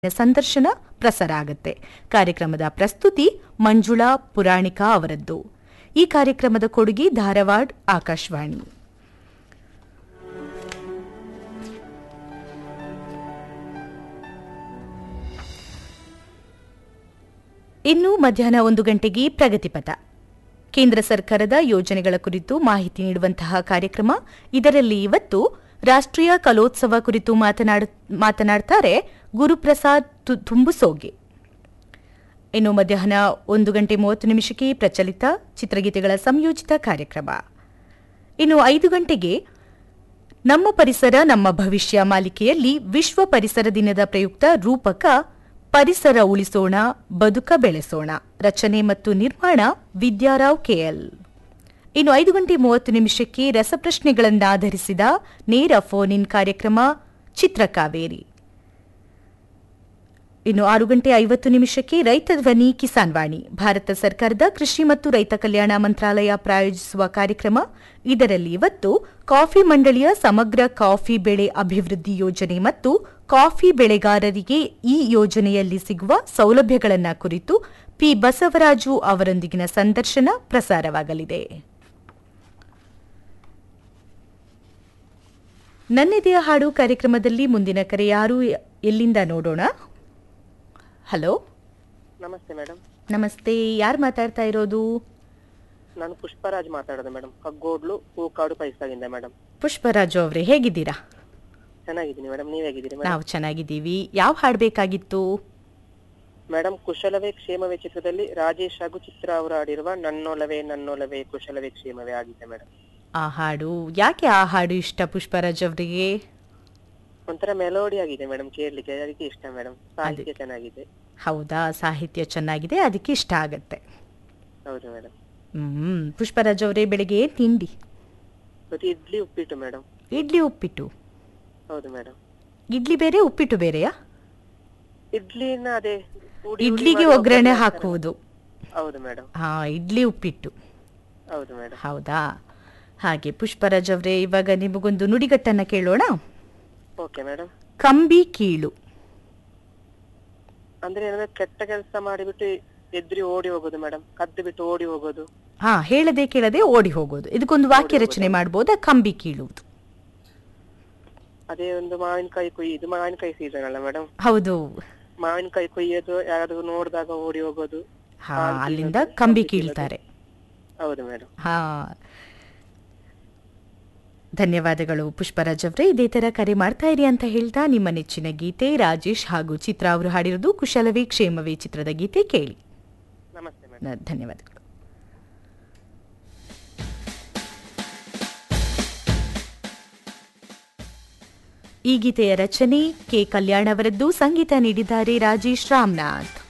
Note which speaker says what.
Speaker 1: ಸಂದರ್ಶನ ಪ್ರಸಾರ ಆಗುತ್ತೆ ಕಾರ್ಯಕ್ರಮದ ಪ್ರಸ್ತುತಿ ಮಂಜುಳಾ ಪುರಾಣಿಕ ಅವರದ್ದು ಈ ಕಾರ್ಯಕ್ರಮದ ಕೊಡುಗೆ ಧಾರವಾಡ ಆಕಾಶವಾಣಿ ಇನ್ನು ಮಧ್ಯಾಹ್ನ ಒಂದು ಗಂಟೆಗೆ ಪ್ರಗತಿಪಥ ಕೇಂದ್ರ ಸರ್ಕಾರದ ಯೋಜನೆಗಳ ಕುರಿತು ಮಾಹಿತಿ ನೀಡುವಂತಹ ಕಾರ್ಯಕ್ರಮ ಇದರಲ್ಲಿ ಇವತ್ತು ರಾಷ್ಟ್ರೀಯ ಕಲೋತ್ಸವ ಕುರಿತು ಮಾತನಾಡ ಮಾತನಾಡ್ತಾರೆ ಗುರುಪ್ರಸಾದ್ ತು- ತುಂಬುಸೋಗೆ ಇನ್ನು ಮಧ್ಯಾಹ್ನ ಒಂದು ಗಂಟೆ ಮೂವತ್ತು ನಿಮಿಷಕ್ಕೆ ಪ್ರಚಲಿತ ಚಿತ್ರಗೀತೆಗಳ ಸಂಯೋಜಿತ ಕಾರ್ಯಕ್ರಮ ಇನ್ನು ಐದು ಗಂಟೆಗೆ ನಮ್ಮ ಪರಿಸರ ನಮ್ಮ ಭವಿಷ್ಯ ಮಾಲಿಕೆಯಲ್ಲಿ ವಿಶ್ವ ಪರಿಸರ ದಿನದ ಪ್ರಯುಕ್ತ ರೂಪಕ ಪರಿಸರ ಉಳಿಸೋಣ ಬದುಕ ಬೆಳೆಸೋಣ ರಚನೆ ಮತ್ತು ನಿರ್ಮಾಣ ವಿದ್ಯಾರಾವ್ ಕೆಎಲ್ ಇನ್ನು ಐದು ಗಂಟೆ ಮೂವತ್ತು ನಿಮಿಷಕ್ಕೆ ರಸಪ್ರಶ್ನೆಗಳನ್ನಾಧರಿಸಿದ ನೇರ ಫೋನ್ ಇನ್ ಕಾರ್ಯಕ್ರಮ ಚಿತ್ರಕಾವೇರಿ ಇನ್ನು ಆರು ಗಂಟೆ ಐವತ್ತು ನಿಮಿಷಕ್ಕೆ ರೈತ ಧ್ವನಿ ಕಿಸಾನ್ ವಾಣಿ ಭಾರತ ಸರ್ಕಾರದ ಕೃಷಿ ಮತ್ತು ರೈತ ಕಲ್ಯಾಣ ಮಂತ್ರಾಲಯ ಪ್ರಾಯೋಜಿಸುವ ಕಾರ್ಯಕ್ರಮ ಇದರಲ್ಲಿ ಇವತ್ತು ಕಾಫಿ ಮಂಡಳಿಯ ಸಮಗ್ರ ಕಾಫಿ ಬೆಳೆ ಅಭಿವೃದ್ಧಿ ಯೋಜನೆ ಮತ್ತು ಕಾಫಿ ಬೆಳೆಗಾರರಿಗೆ ಈ ಯೋಜನೆಯಲ್ಲಿ ಸಿಗುವ ಸೌಲಭ್ಯಗಳನ್ನು ಕುರಿತು ಪಿ ಬಸವರಾಜು ಅವರೊಂದಿಗಿನ ಸಂದರ್ಶನ ಪ್ರಸಾರವಾಗಲಿದೆ ನನ್ನೆದೆಯ ಹಾಡು ಕಾರ್ಯಕ್ರಮದಲ್ಲಿ ಮುಂದಿನ ಕರೆ ಯಾರು ಎಲ್ಲಿಂದ ನೋಡೋಣ ಹಲೋ
Speaker 2: ನಮಸ್ತೆ ಮೇಡಮ್
Speaker 1: ನಮಸ್ತೆ ಯಾರು ಮಾತಾಡ್ತಾ ಇರೋದು
Speaker 2: ನಾನು ಪುಷ್ಪರಾಜ್ ಮಾತಾಡೋದು ಮೇಡಮ್ ಕಗ್ಗೋಡ್ಲು ಹೂಕಾಡು ಪೈಸಾಗಿಂದ ಮೇಡಮ್
Speaker 1: ಪುಷ್ಪರಾಜು ಅವರೇ ಹೇಗಿದ್ದೀರಾ
Speaker 2: ಚೆನ್ನಾಗಿದ್ದೀನಿ ಮೇಡಮ್ ನೀವ್ ಹೇಗಿದ್ದೀರಿ ಮೇಡಮ್
Speaker 1: ನಾವು ಚೆನ್ನಾಗಿದ್ದೀವಿ ಯಾವ ಹಾಡು ಬೇಕಾಗಿತ್ತು
Speaker 2: ಮೇಡಮ್ ಕುಶಲವೇ ಕ್ಷೇಮವೇ ಚಿತ್ರದಲ್ಲಿ ರಾಜೇಶ್ ಹಾಗೂ ಚಿತ್ರ ಅವರು ಆಡಿರುವ ನನ್ನೊಲವೇ ನನ್ನೊಲವೇ ಕುಶಲವೇ ಕ್ಷೇಮವೇ ಆಗಿದೆ ಮೇಡಮ್
Speaker 1: ಆ ಹಾಡು ಯಾಕೆ ಆ ಹಾಡು ಇಷ್ಟ ಪುಷ್ಪರಾಜ್ ಅವರಿಗೆ
Speaker 2: ಒಂಥರ ಮೆಲೋಡಿ ಆಗಿದೆ ಮೇಡಮ್ ಕೇಳಲಿಕ್ಕೆ ಅದಕ್ಕೆ ಇಷ್ಟ ಮೇಡಮ್ ಸಾಹಿತ್ಯ ಚೆನ್ನಾಗಿದೆ
Speaker 1: ಹೌದಾ ಸಾಹಿತ್ಯ ಚೆನ್ನಾಗಿದೆ ಅದಕ್ಕೆ ಇಷ್ಟ ಆಗತ್ತೆ
Speaker 2: ಹೌದು ಮೇಡಮ್
Speaker 1: ಹ್ಮ್ ಪುಷ್ಪರಾಜ್ ಅವರೇ ಬೆಳಿಗ್ಗೆ ಏನ್ ತಿಂಡಿ
Speaker 2: ಮತ್ತೆ ಇಡ್ಲಿ ಉಪ್ಪಿಟ್ಟು ಮೇಡಮ್
Speaker 1: ಇಡ್ಲಿ ಉಪ್ಪಿಟ್ಟು
Speaker 2: ಹೌದು ಮೇಡಮ್
Speaker 1: ಇಡ್ಲಿ ಬೇರೆ ಉಪ್ಪಿಟ್ಟು ಬೇರೆಯಾ
Speaker 2: ಇಡ್ಲಿನ ಅದೇ ಉಡಿ ಉಡಿ
Speaker 1: ಇಡ್ಲಿಗೆ
Speaker 2: ಮಾಡಿ
Speaker 1: ಒಗ್ಗರಣೆ
Speaker 2: ಒಗ್ಗರಣೆ
Speaker 1: ಹಾಕುವುದು
Speaker 2: ಹೌದು ಮೇಡಮ್
Speaker 1: ಹಾ ಇಡ್ಲಿ ಉಪ್ಪಿಟ್ಟು
Speaker 2: ಹೌದು ಮೇಡಮ್
Speaker 1: ಹೌದಾ ಹಾಗೆ ಪುಷ್ಪರಾಜ್ ಅವರೇ ಇವಾಗ ನಿಮಗೊಂದು ನುಡಿಗಟ್ಟನ್ನ ಕೇಳೋಣ
Speaker 2: ಓಕೆ ಮೇಡಮ್
Speaker 1: ಕಂಬಿ ಕೀಳು
Speaker 2: ಅಂದ್ರೆ ಏನಂದ್ರೆ ಕೆಟ್ಟ ಕೆಲಸ ಮಾಡಿಬಿಟ್ಟು ಎದ್ರಿ ಓಡಿ ಹೋಗೋದು ಮೇಡಮ್ ಕದ್ದು ಬಿಟ್ಟು ಓಡಿ ಹೋಗೋದು
Speaker 1: ಹಾ ಹೇಳದೆ ಕೇಳದೆ ಓಡಿ ಹೋಗೋದು ಇದಕ್ಕೊಂದು ವಾಕ್ಯ ರಚನೆ ಮಾಡಬಹುದಾ ಕಂಬಿ ಕೀಳುವುದು
Speaker 2: ಅದೇ ಒಂದು ಮಾವಿನಕಾಯಿ ಕೊಯ್ಯುದು ಮಾವಿನಕಾಯಿ ಸೀಸನ್ ಅಲ್ಲ ಮೇಡಮ್
Speaker 1: ಹೌದು
Speaker 2: ಮಾವಿನಕಾಯಿ ಕೊಯ್ಯೋದು ಯಾರಾದ್ರೂ ನೋಡಿದಾಗ ಓಡಿ ಹೋಗೋದು
Speaker 1: ಹಾ
Speaker 2: ಹಾಲು
Speaker 1: ಅಲ್ಲಿಂದ
Speaker 2: ಕೀಳೋದು,
Speaker 1: ಕಂಬಿ
Speaker 2: ಕಂಬಿ
Speaker 1: ಕೀಳ್ತಾರೆ
Speaker 2: ಹೌದು ಮೇಡಮ್
Speaker 1: ಹಾ ಧನ್ಯವಾದಗಳು ಪುಷ್ಪರಾಜ್ ಅವರೇ ಇದೇ ತರ ಕರೆ ಮಾಡ್ತಾ ಇರಿ ಅಂತ ಹೇಳ್ತಾ ನಿಮ್ಮ ನೆಚ್ಚಿನ ಗೀತೆ ರಾಜೇಶ್ ಹಾಗೂ ಚಿತ್ರ ಅವರು ಹಾಡಿರೋದು ಕುಶಲವೇ ಕ್ಷೇಮವೇ ಚಿತ್ರದ ಗೀತೆ ಕೇಳಿ
Speaker 2: ನಮಸ್ತೆ ಮೇಡಮ್
Speaker 1: ನ- ಧನ್ಯವಾದಗಳು ಈ ಗೀತೆಯ ರಚನೆ ಕೆ ಕಲ್ಯಾಣ್ ಅವರದ್ದು ಸಂಗೀತ ನೀಡಿದ್ದಾರೆ ರಾಜೇಶ್ ರಾಮನಾಥ್